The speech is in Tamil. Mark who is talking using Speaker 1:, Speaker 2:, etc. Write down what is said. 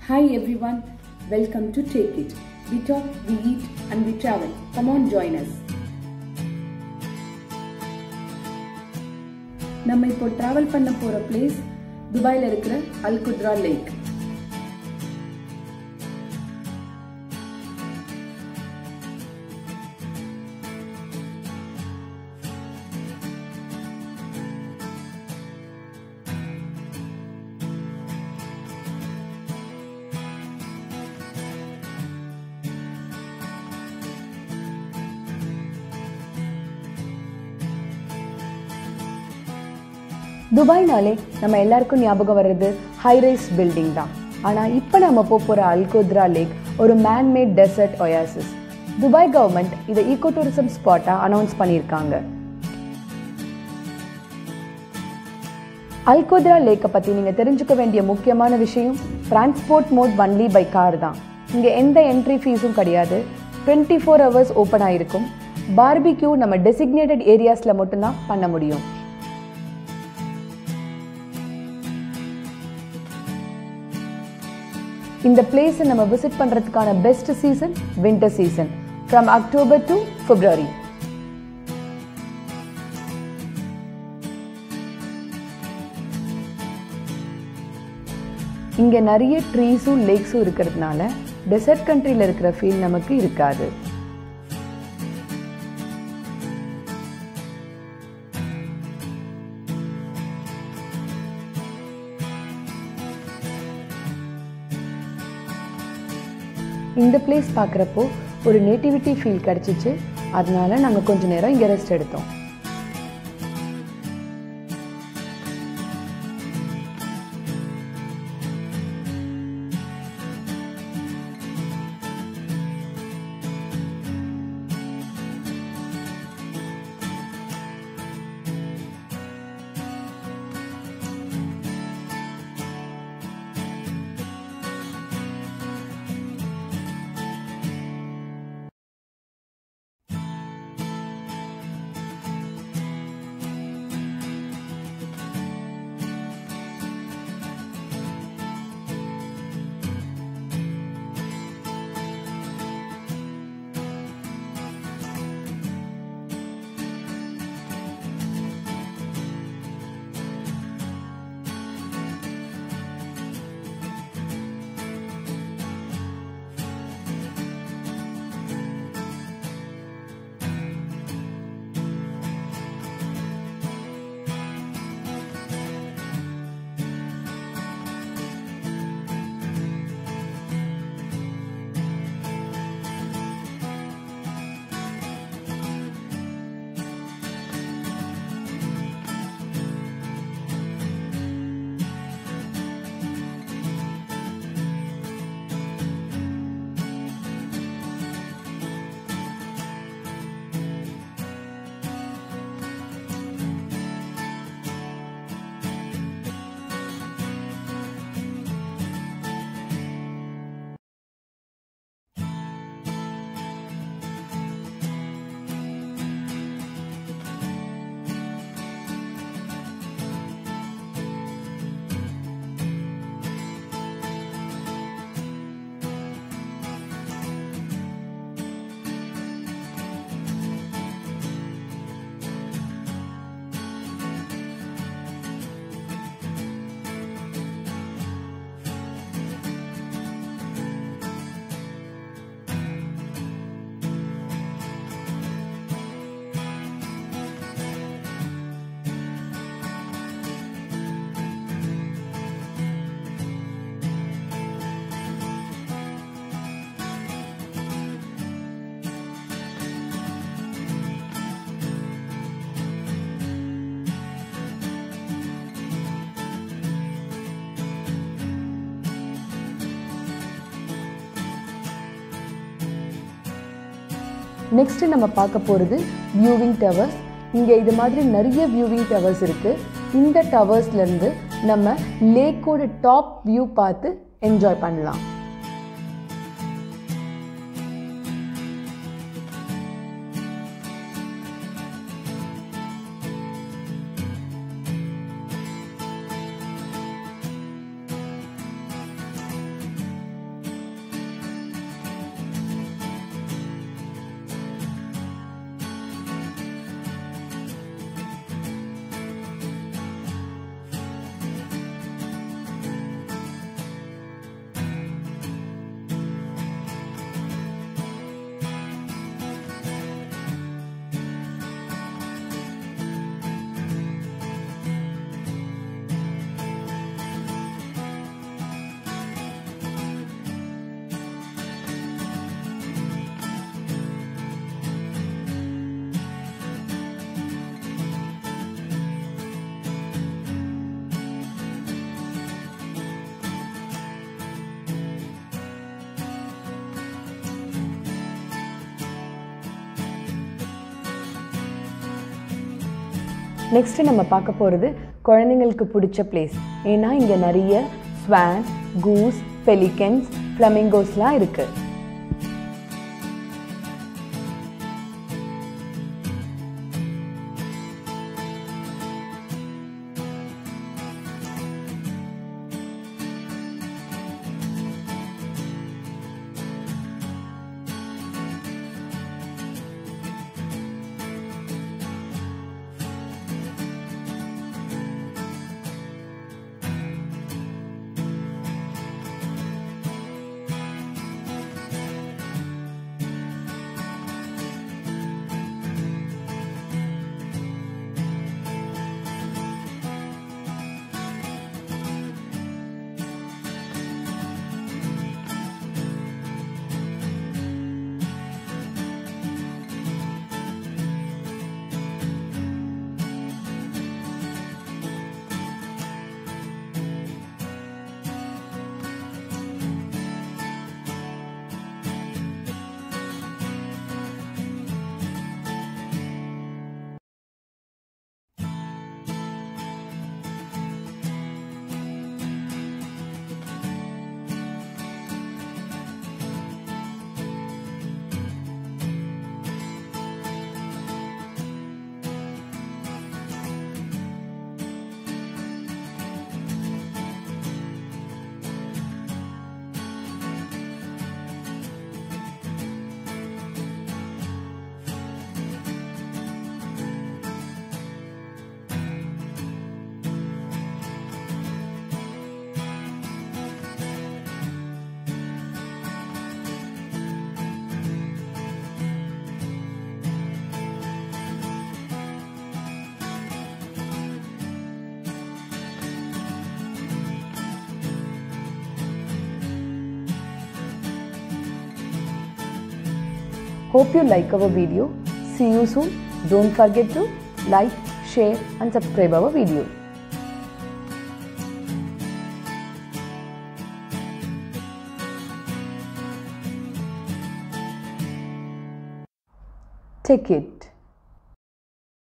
Speaker 1: Hi everyone, welcome to Take It. We talk, we eat, and we travel. Come on, join us. நம்ம இப்போ டிராவல் பண்ண போற பிளேஸ் துபாயில இருக்கிற அல் குத்ரா லேக்
Speaker 2: துபாய்னாலே நம்ம எல்லாருக்கும் ஞாபகம் வர்றது ஹைரைஸ் பில்டிங் தான் ஆனால் இப்போ நம்ம போக போகிற அல்கோத்ரா லேக் ஒரு manmade desert oasis Dubai government இதை ஈகோ டூரிசம் ஸ்பாட்டாக அனௌன்ஸ் பண்ணியிருக்காங்க அல்கோத்ரா லேக்கை பற்றி நீங்கள் தெரிஞ்சுக்க வேண்டிய முக்கியமான விஷயம் transport mode only by car தான் இங்கே எந்த என்ட்ரி ஃபீஸும் கிடையாது டுவெண்ட்டி ஃபோர் ஹவர்ஸ் ஓப்பன் ஆகிருக்கும் பார்பிக்யூ நம்ம டெசிக்னேட்டட் ஏரியாஸில் மட்டும்தான் பண்ண முடியும் இந்த பிளேஸை நம்ம விசிட் பண்ணுறதுக்கான best season winter season from October to February இங்கே நிறைய ட்ரீஸும் லேக்ஸும் இருக்கிறதுனால டெசர்ட் கண்ட்ரியில் இருக்கிற ஃபீல் நமக்கு இருக்காது இந்த பிளேஸ் பார்க்குறப்போ ஒரு நேட்டிவிட்டி ஃபீல் கிடச்சிச்சு அதனால நாங்கள் கொஞ்ச நேரம் இங்கே ரெஸ்ட் எடுத்தோம் நெக்ஸ்ட் நம்ம பார்க்க போகிறது வியூவிங் டவர்ஸ் இங்கே இது மாதிரி நிறைய வியூவிங் டவர்ஸ் இருக்குது இந்த டவர்ஸ்லேருந்து நம்ம லேக்கோட டாப் வியூ பார்த்து என்ஜாய் பண்ணலாம் நெக்ஸ்ட்டு நம்ம பார்க்க போகிறது குழந்தைங்களுக்கு பிடிச்ச பிளேஸ் ஏன்னா இங்கே நிறைய ஸ்வான் கூஸ் பெலிகன்ஸ் ஃப்ளமிங்கோஸ்லாம் இருக்குது Hope you like our video. See you soon. Don't forget to like, share and subscribe our video. Take it.